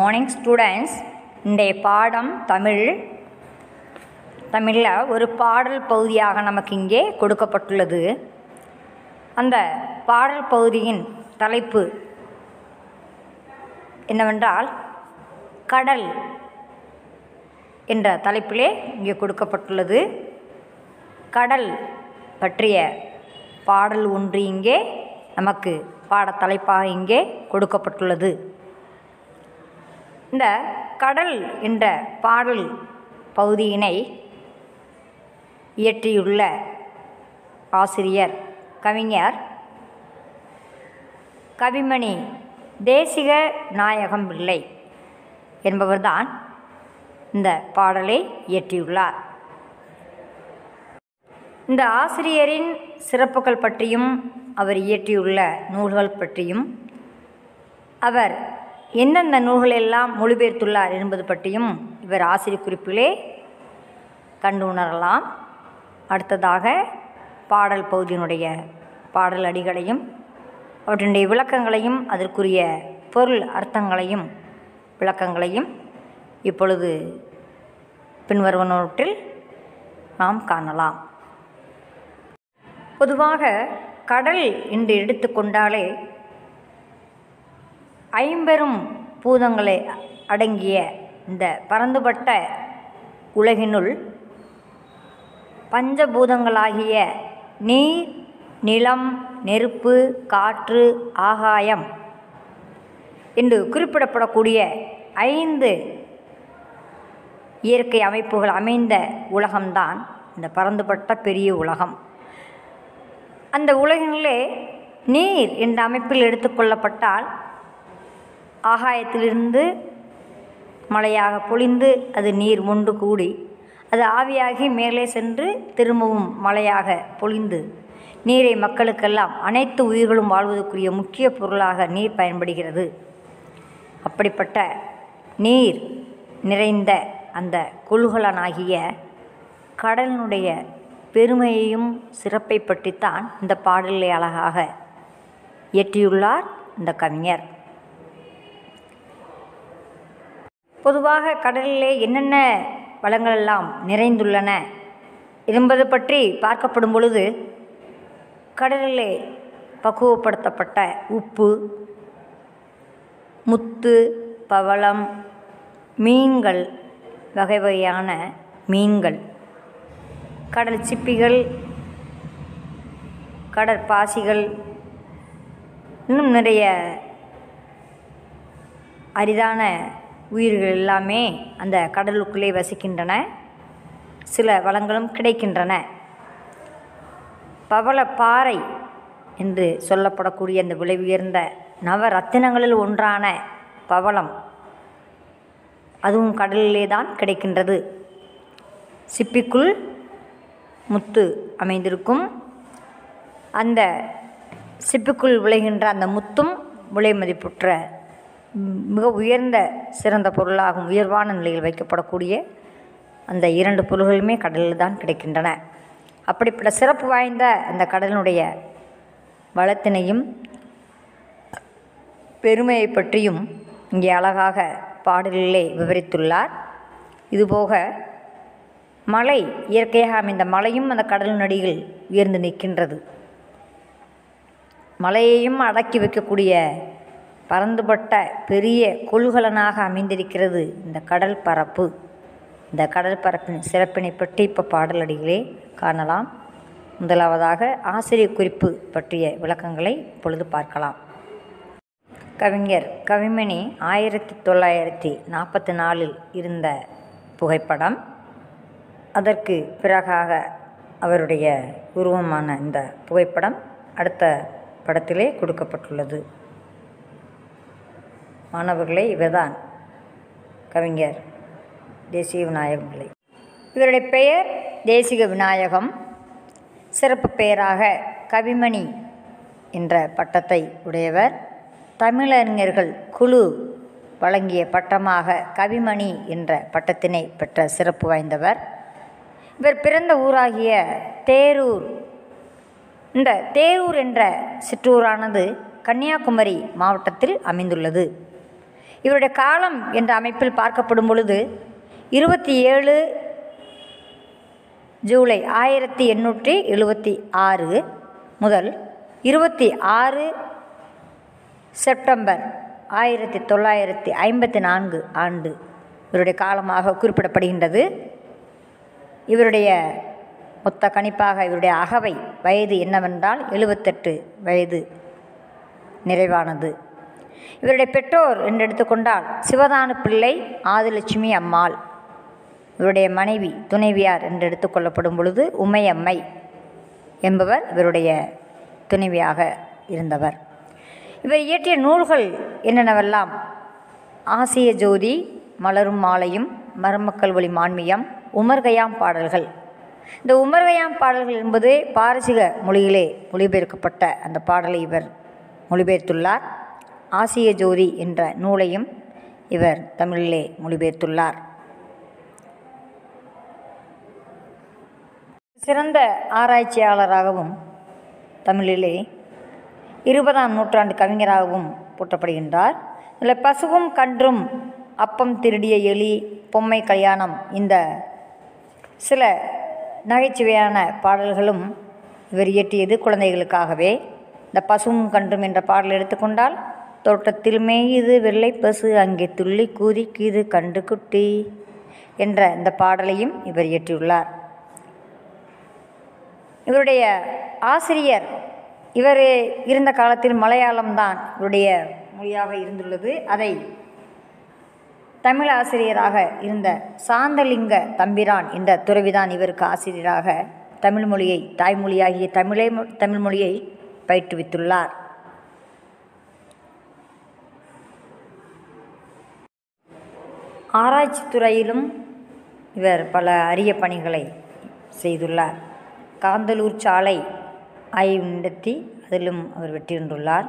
morning students இன்றைய பாடம் தமிழ் தமிழில் ஒரு பாடல் பகுதியாக நமக்கு இங்கே கொடுக்கப்பட்டுள்ளது அந்த பாடல் பகுதியின் தலைப்பு என்னவென்றால் கடல் என்ற தலைப்பிலே இங்கே கொடுக்கப்பட்டுள்ளது கடல் பற்றிய பாடல் ஒன்று இங்கே நமக்கு பாடத்தலைப்பாக இங்கே கொடுக்கப்பட்டுள்ளது இந்த கடல் என்ற பாடல் பகுதியினை இயற்றியுள்ள ஆசிரியர் கவிஞர் கவிமணி தேசிக நாயகம் பிள்ளை என்பவர்தான் இந்த பாடலை இயற்றியுள்ளார் இந்த ஆசிரியரின் சிறப்புகள் பற்றியும் அவர் இயற்றியுள்ள நூல்கள் பற்றியும் அவர் எந்தெந்த நூல்களெல்லாம் மொழிபெயர்த்துள்ளார் என்பது பற்றியும் இவர் ஆசிரியர் குறிப்பிலே கண்டு உணரலாம் அடுத்ததாக பாடல் பகுதியினுடைய பாடல் அடிகளையும் அவற்றினுடைய விளக்கங்களையும் அதற்குரிய பொருள் அர்த்தங்களையும் விளக்கங்களையும் இப்பொழுது பின்வருவனவற்றில் நாம் காணலாம் பொதுவாக கடல் என்று எடுத்துக்கொண்டாலே ஐம்பெரும் பூதங்களை அடங்கிய இந்த பரந்துபட்ட உலகினுள் பஞ்சபூதங்களாகிய நீர் நிலம் நெருப்பு காற்று ஆகாயம் என்று குறிப்பிடப்படக்கூடிய ஐந்து இயற்கை அமைப்புகள் அமைந்த உலகம்தான் இந்த பரந்துபட்ட பெரிய உலகம் அந்த உலகினிலே நீர் என்ற அமைப்பில் எடுத்துக்கொள்ளப்பட்டால் ஆகாயத்திலிருந்து மழையாக பொழிந்து அது நீர் ஒன்று கூடி அது ஆவியாகி மேலே சென்று திரும்பவும் மழையாக பொழிந்து நீரை மக்களுக்கெல்லாம் அனைத்து உயிர்களும் வாழ்வதற்குரிய முக்கிய பொருளாக நீர் பயன்படுகிறது அப்படிப்பட்ட நீர் நிறைந்த அந்த கொள்கலனாகிய கடலினுடைய பெருமையையும் சிறப்பை பற்றித்தான் இந்த பாடலை அழகாக இயற்றியுள்ளார் இந்த கவிஞர் பொதுவாக கடலிலே என்னென்ன வளங்கள் எல்லாம் நிறைந்துள்ளன என்பது பற்றி பார்க்கப்படும் பொழுது கடலிலே பக்குவப்படுத்தப்பட்ட உப்பு முத்து பவளம் மீன்கள் வகை வகையான மீன்கள் கடல் சிப்பிகள் கடற்பாசிகள் இன்னும் நிறைய அரிதான உயிர்கள் எல்லாமே அந்த கடலுக்குள்ளே வசிக்கின்றன சில வளங்களும் கிடைக்கின்றன பவளப்பாறை என்று சொல்லப்படக்கூடிய அந்த விலை உயர்ந்த நவரத்தினங்களில் ஒன்றான பவளம் அதுவும் கடலிலே தான் கிடைக்கின்றது சிப்பிக்குள் முத்து அமைந்திருக்கும் அந்த சிப்பிக்குள் விளைகின்ற அந்த முத்தும் விலை மதிப்புற்ற மிக உயர்ந்த சிறந்த பொருளாகும் உயர்வான நிலையில் வைக்கப்படக்கூடிய அந்த இரண்டு பொருள்களுமே கடலில் தான் கிடைக்கின்றன அப்படிப்பட்ட சிறப்பு வாய்ந்த அந்த கடலினுடைய வளத்தினையும் பெருமையை பற்றியும் இங்கே அழகாக பாடலிலே விவரித்துள்ளார் இதுபோக மலை இயற்கையாக அமைந்த மலையும் அந்த கடல் நடிகள் உயர்ந்து நிற்கின்றது மலையையும் அடக்கி வைக்கக்கூடிய பறந்துபட்ட பெரிய கொள்கலனாக அமைந்திருக்கிறது இந்த கடல் பரப்பு இந்த கடல் பரப்பின் சிறப்பினை பற்றி இப்போ பாடலடிகளே காணலாம் முதலாவதாக ஆசிரியர் குறிப்பு பற்றிய விளக்கங்களை இப்பொழுது பார்க்கலாம் கவிஞர் கவிமணி ஆயிரத்தி தொள்ளாயிரத்தி நாற்பத்தி நாலில் இருந்த புகைப்படம் அதற்கு பிறகாக அவருடைய உருவமான இந்த புகைப்படம் அடுத்த படத்திலே கொடுக்கப்பட்டுள்ளது மாணவர்களே இவர்தான் கவிஞர் தேசிய விநாயகம் பிள்ளை இவருடைய பெயர் தேசிக விநாயகம் சிறப்பு பெயராக கவிமணி என்ற பட்டத்தை உடையவர் தமிழறிஞர்கள் குழு வழங்கிய பட்டமாக கவிமணி என்ற பட்டத்தினை பெற்ற சிறப்பு வாய்ந்தவர் இவர் பிறந்த ஊராகிய தேரூர் இந்த தேரூர் என்ற சிற்றூரானது கன்னியாகுமரி மாவட்டத்தில் அமைந்துள்ளது இவருடைய காலம் என்ற அமைப்பில் பார்க்கப்படும் பொழுது இருபத்தி ஏழு ஜூலை ஆயிரத்தி எண்ணூற்றி எழுபத்தி ஆறு முதல் இருபத்தி ஆறு செப்டம்பர் ஆயிரத்தி தொள்ளாயிரத்தி ஐம்பத்தி நான்கு ஆண்டு இவருடைய காலமாக குறிப்பிடப்படுகின்றது இவருடைய மொத்த கணிப்பாக இவருடைய அகவை வயது என்னவென்றால் எழுபத்தெட்டு வயது நிறைவானது இவருடைய பெற்றோர் என்று எடுத்துக்கொண்டால் சிவதானு பிள்ளை ஆதிலட்சுமி அம்மாள் இவருடைய மனைவி துணைவியார் என்று எடுத்துக்கொள்ளப்படும் பொழுது உமையம்மை என்பவர் இவருடைய துணைவியாக இருந்தவர் இவர் இயற்றிய நூல்கள் என்னென்னவெல்லாம் ஆசிய ஜோதி மலரும் மாலையும் மருமக்கள் ஒளி மான்மியம் உமர்கயாம் பாடல்கள் இந்த உமர்கயாம் பாடல்கள் என்பது பாரசீக மொழியிலே மொழிபெயர்க்கப்பட்ட அந்த பாடலை இவர் மொழிபெயர்த்துள்ளார் ஆசிய ஜோதி என்ற நூலையும் இவர் தமிழிலே மொழிபெயர்த்துள்ளார் சிறந்த ஆராய்ச்சியாளராகவும் தமிழிலே இருபதாம் நூற்றாண்டு கவிஞராகவும் போற்றப்படுகின்றார் இதில் பசுவும் கன்றும் அப்பம் திருடிய எலி பொம்மை கல்யாணம் இந்த சில நகைச்சுவையான பாடல்களும் இவர் இயற்றியது குழந்தைகளுக்காகவே இந்த பசுவும் கன்றும் என்ற பாடல் எடுத்துக்கொண்டால் தோட்டத்தில் மேயுது வெள்ளை பசு அங்கே துள்ளி குதிக்குது கன்று குட்டி என்ற இந்த பாடலையும் இவர் இயற்றியுள்ளார் இவருடைய ஆசிரியர் இவர் இருந்த காலத்தில் மலையாளம்தான் இவருடைய மொழியாக இருந்துள்ளது அதை தமிழ் ஆசிரியராக இருந்த சாந்தலிங்க தம்பிரான் என்ற துறவிதான் இவருக்கு ஆசிரியராக தமிழ் மொழியை தாய்மொழியாகிய தமிழை தமிழ் மொழியை பயிற்றுவித்துள்ளார் ஆராய்ச்சி துறையிலும் இவர் பல அரிய பணிகளை செய்துள்ளார் காந்தலூர் சாலை ஆய்வு நடத்தி அதிலும் அவர் வெற்றி கண்டுள்ளார்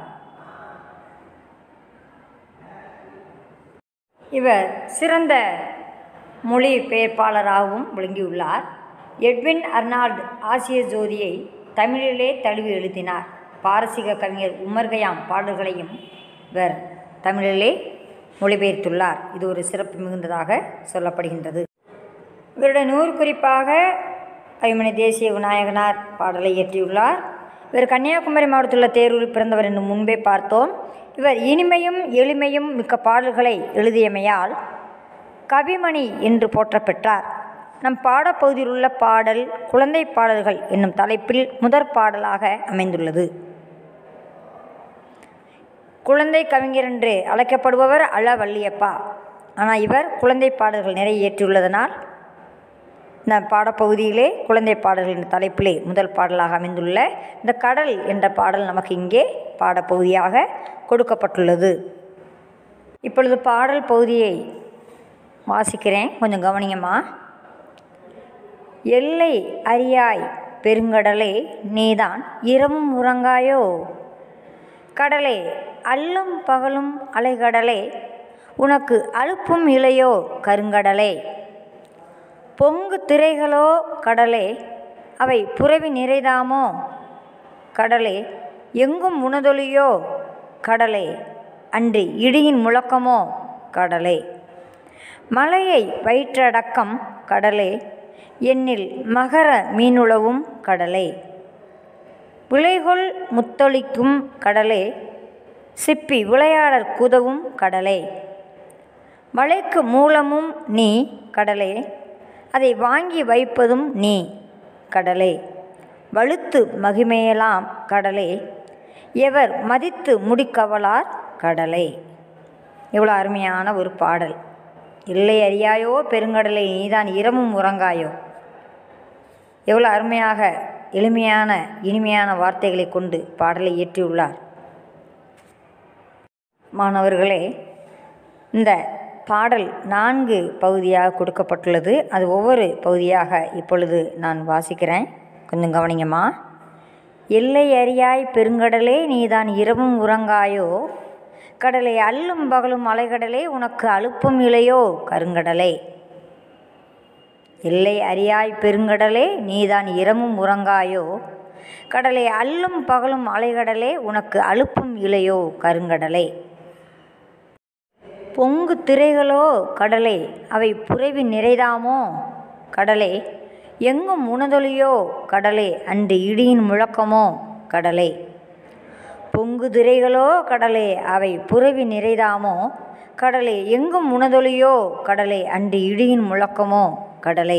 இவர் சிறந்த மொழி பெயர்ப்பாளராகவும் விளங்கியுள்ளார் எட்வின் அர்னால்டு ஆசிய ஜோதியை தமிழிலே தழுவி எழுதினார் பாரசீக கவிஞர் உமர்கயாம் பாடல்களையும் இவர் தமிழிலே மொழிபெயர்த்துள்ளார் இது ஒரு சிறப்பு மிகுந்ததாக சொல்லப்படுகின்றது இவருடைய நூறு குறிப்பாக கவிமணி தேசிய விநாயகனார் பாடலை இயற்றியுள்ளார் இவர் கன்னியாகுமரி மாவட்டத்தில் உள்ள தேரூரில் பிறந்தவர் என்று முன்பே பார்த்தோம் இவர் இனிமையும் எளிமையும் மிக்க பாடல்களை எழுதியமையால் கவிமணி என்று போற்றப்பெற்றார் நம் பாடப்பகுதியில் உள்ள பாடல் குழந்தை பாடல்கள் என்னும் தலைப்பில் முதற் பாடலாக அமைந்துள்ளது குழந்தை கவிஞர் என்று அழைக்கப்படுபவர் அள வள்ளியப்பா ஆனால் இவர் குழந்தை பாடல்கள் நிறைய இயற்றியுள்ளதனால் இந்த பாடப்பகுதியிலே குழந்தை பாடல்கள் என்ற தலைப்பிலே முதல் பாடலாக அமைந்துள்ள இந்த கடல் என்ற பாடல் நமக்கு இங்கே பாடப்பகுதியாக கொடுக்கப்பட்டுள்ளது இப்பொழுது பாடல் பகுதியை வாசிக்கிறேன் கொஞ்சம் கவனிங்கம்மா எல்லை அறியாய் பெருங்கடலே நீதான் இரவும் உறங்காயோ கடலே அல்லும் பகலும் அலைகடலே உனக்கு அலுப்பும் இலையோ கருங்கடலே பொங்கு திரைகளோ கடலே அவை புறவி நிறைதாமோ கடலே எங்கும் உணதொலியோ கடலே அன்றி இடியின் முழக்கமோ கடலே மலையை வயிற்றடக்கம் கடலே என்னில் மகர மீனுளவும் கடலே விளைகொள் முத்தொளிக்கும் கடலே சிப்பி விளையாடற் குதவும் கடலே மலைக்கு மூலமும் நீ கடலே அதை வாங்கி வைப்பதும் நீ கடலே வலுத்து மகிமையலாம் கடலே எவர் மதித்து முடிக்கவலார் கடலே எவ்வளோ அருமையான ஒரு பாடல் இல்லை அறியாயோ பெருங்கடலை நீதான் இரவும் உறங்காயோ எவ்வளோ அருமையாக எளிமையான இனிமையான வார்த்தைகளை கொண்டு பாடலை இயற்றியுள்ளார் மாணவர்களே இந்த பாடல் நான்கு பகுதியாக கொடுக்கப்பட்டுள்ளது அது ஒவ்வொரு பகுதியாக இப்பொழுது நான் வாசிக்கிறேன் கொஞ்சம் கவனிங்கம்மா எல்லை அறியாய் பெருங்கடலே நீதான் இரவும் உறங்காயோ கடலை அல்லும் பகலும் அலைகடலே உனக்கு அலுப்பும் இலையோ கருங்கடலே எல்லை அறியாய் பெருங்கடலே நீதான் இரவும் உறங்காயோ கடலை அல்லும் பகலும் அலைகடலே உனக்கு அலுப்பும் இலையோ கருங்கடலே பொங்கு திரைகளோ கடலே அவை புரவி நிறைதாமோ கடலே எங்கும் உணதொலியோ கடலே அன்று இடியின் முழக்கமோ கடலே பொங்கு திரைகளோ கடலே அவை புரவி நிறைதாமோ கடலே எங்கும் உணதொலியோ கடலே அன்று இடியின் முழக்கமோ கடலே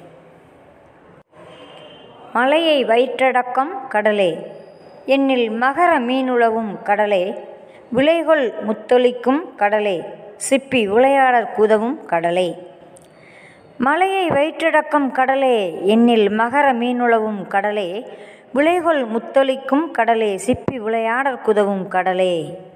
மலையை வயிற்றடக்கம் கடலே என்னில் மகர மீனுளவும் கடலே விளைகொள் முத்தொலிக்கும் கடலே சிப்பி விளையாடற் குதவும் கடலே மலையை வயிற்றடக்கம் கடலே என்னில் மகர மீனுளவும் கடலே விளைகொள் முத்தொலிக்கும் கடலே சிப்பி விளையாடற் குதவும் கடலே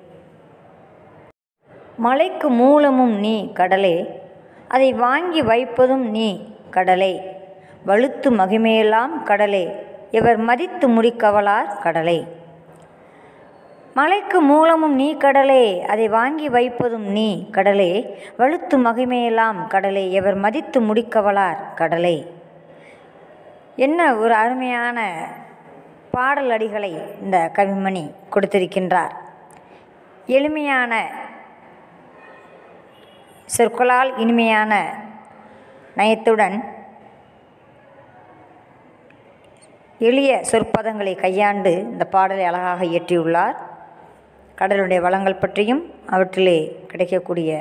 மலைக்கு மூலமும் நீ கடலே அதை வாங்கி வைப்பதும் நீ கடலே வலுத்து மகிமையெல்லாம் கடலே எவர் மதித்து முடிக்கவலார் கடலே மலைக்கு மூலமும் நீ கடலே அதை வாங்கி வைப்பதும் நீ கடலே வலுத்து மகிமையெல்லாம் கடலே எவர் மதித்து முடிக்கவலார் கடலே என்ன ஒரு அருமையான பாடல் அடிகளை இந்த கவிமணி கொடுத்திருக்கின்றார் எளிமையான சொற்களால் இனிமையான நயத்துடன் எளிய சொற்பதங்களை கையாண்டு இந்த பாடலை அழகாக இயற்றியுள்ளார் கடலுடைய வளங்கள் பற்றியும் அவற்றிலே கிடைக்கக்கூடிய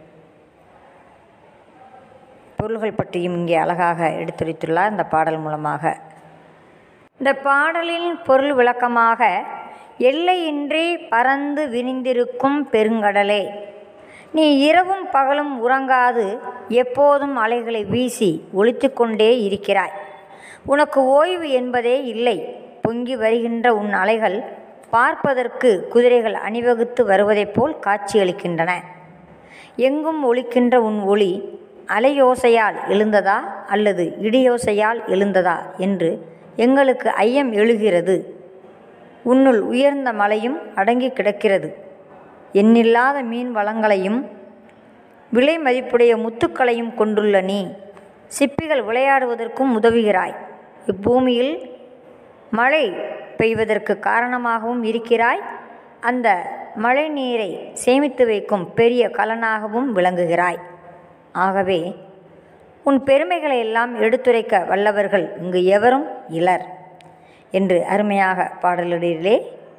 பொருள்கள் பற்றியும் இங்கே அழகாக எடுத்துரைத்துள்ளார் இந்த பாடல் மூலமாக இந்த பாடலின் பொருள் விளக்கமாக எல்லையின்றி பறந்து விரிந்திருக்கும் பெருங்கடலே நீ இரவும் பகலும் உறங்காது எப்போதும் அலைகளை வீசி ஒழித்து கொண்டே இருக்கிறாய் உனக்கு ஓய்வு என்பதே இல்லை பொங்கி வருகின்ற உன் அலைகள் பார்ப்பதற்கு குதிரைகள் அணிவகுத்து வருவதைப் போல் காட்சியளிக்கின்றன எங்கும் ஒலிக்கின்ற உன் ஒளி அலையோசையால் எழுந்ததா அல்லது இடியோசையால் எழுந்ததா என்று எங்களுக்கு ஐயம் எழுகிறது உன்னுள் உயர்ந்த மலையும் அடங்கி கிடக்கிறது எண்ணில்லாத மீன் வளங்களையும் விலை மதிப்புடைய முத்துக்களையும் கொண்டுள்ள நீ சிப்பிகள் விளையாடுவதற்கும் உதவுகிறாய் இப்பூமியில் மழை பெய்வதற்கு காரணமாகவும் இருக்கிறாய் அந்த மழை நீரை சேமித்து வைக்கும் பெரிய கலனாகவும் விளங்குகிறாய் ஆகவே உன் பெருமைகளை எல்லாம் எடுத்துரைக்க வல்லவர்கள் இங்கு எவரும் இலர் என்று அருமையாக பாடலிலே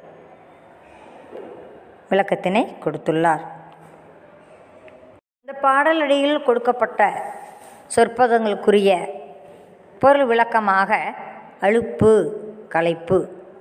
விளக்கத்தினை கொடுத்துள்ளார் இந்த பாடலடியில் கொடுக்கப்பட்ட சொற்பதங்களுக்குரிய பொருள் விளக்கமாக அலுப்பு களைப்பு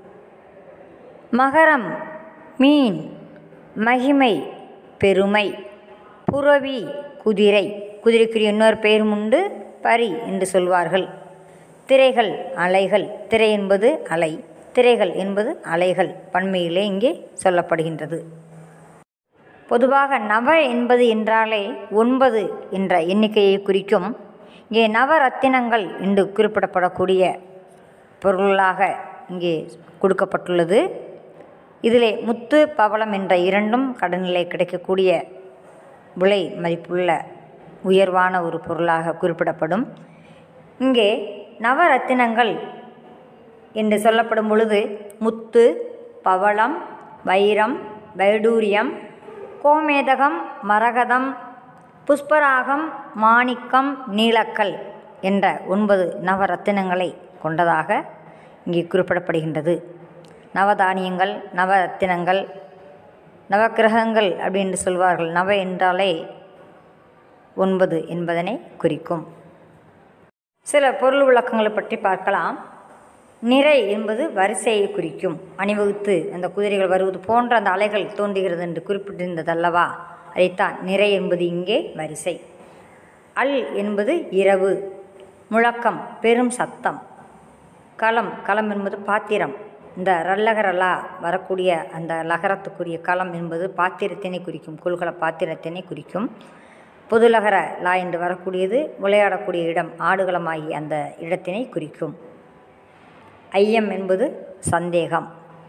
மகரம் மீன் மகிமை பெருமை புறவி குதிரை குதிரைக்குரிய இன்னொரு பெயரும் உண்டு பரி என்று சொல்வார்கள் திரைகள் அலைகள் திரை என்பது அலை திரைகள் என்பது அலைகள் பன்மையிலே இங்கே சொல்லப்படுகின்றது பொதுவாக நவ என்பது என்றாலே ஒன்பது என்ற எண்ணிக்கையை குறிக்கும் இங்கே நவரத்தினங்கள் என்று குறிப்பிடப்படக்கூடிய பொருளாக இங்கே கொடுக்கப்பட்டுள்ளது இதிலே முத்து பவளம் என்ற இரண்டும் கடனிலே கிடைக்கக்கூடிய விலை மதிப்புள்ள உயர்வான ஒரு பொருளாக குறிப்பிடப்படும் இங்கே நவரத்தினங்கள் என்று சொல்லப்படும் பொழுது முத்து பவளம் வைரம் வைடூரியம் கோமேதகம் மரகதம் புஷ்பராகம் மாணிக்கம் நீலக்கல் என்ற ஒன்பது நவரத்தினங்களை கொண்டதாக இங்கே குறிப்பிடப்படுகின்றது நவதானியங்கள் நவரத்தினங்கள் நவக்கிரகங்கள் அப்படின்னு சொல்வார்கள் நவ என்றாலே ஒன்பது என்பதனை குறிக்கும் சில பொருள் விளக்கங்களை பற்றி பார்க்கலாம் நிறை என்பது வரிசையை குறிக்கும் அணிவகுத்து அந்த குதிரைகள் வருவது போன்ற அந்த அலைகள் தோன்றுகிறது என்று குறிப்பிட்டிருந்ததல்லவா அதைத்தான் நிறை என்பது இங்கே வரிசை அல் என்பது இரவு முழக்கம் பெரும் சத்தம் களம் களம் என்பது பாத்திரம் இந்த ரல்லகரலா வரக்கூடிய அந்த லகரத்துக்குரிய களம் என்பது பாத்திரத்தினை குறிக்கும் கொள்கல பாத்திரத்தினை குறிக்கும் பொதுலகர லா என்று வரக்கூடியது விளையாடக்கூடிய இடம் ஆடுகளமாகி அந்த இடத்தினை குறிக்கும் ஐயம் என்பது சந்தேகம்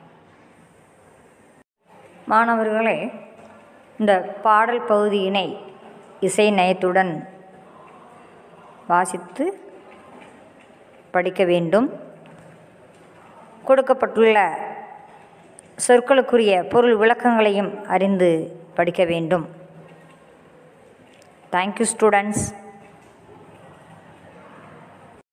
மாணவர்களே இந்த பாடல் பகுதியினை இசை நயத்துடன் வாசித்து படிக்க வேண்டும் கொடுக்கப்பட்டுள்ள சொற்களுக்குரிய பொருள் விளக்கங்களையும் அறிந்து படிக்க வேண்டும் தேங்க்யூ ஸ்டூடெண்ட்ஸ்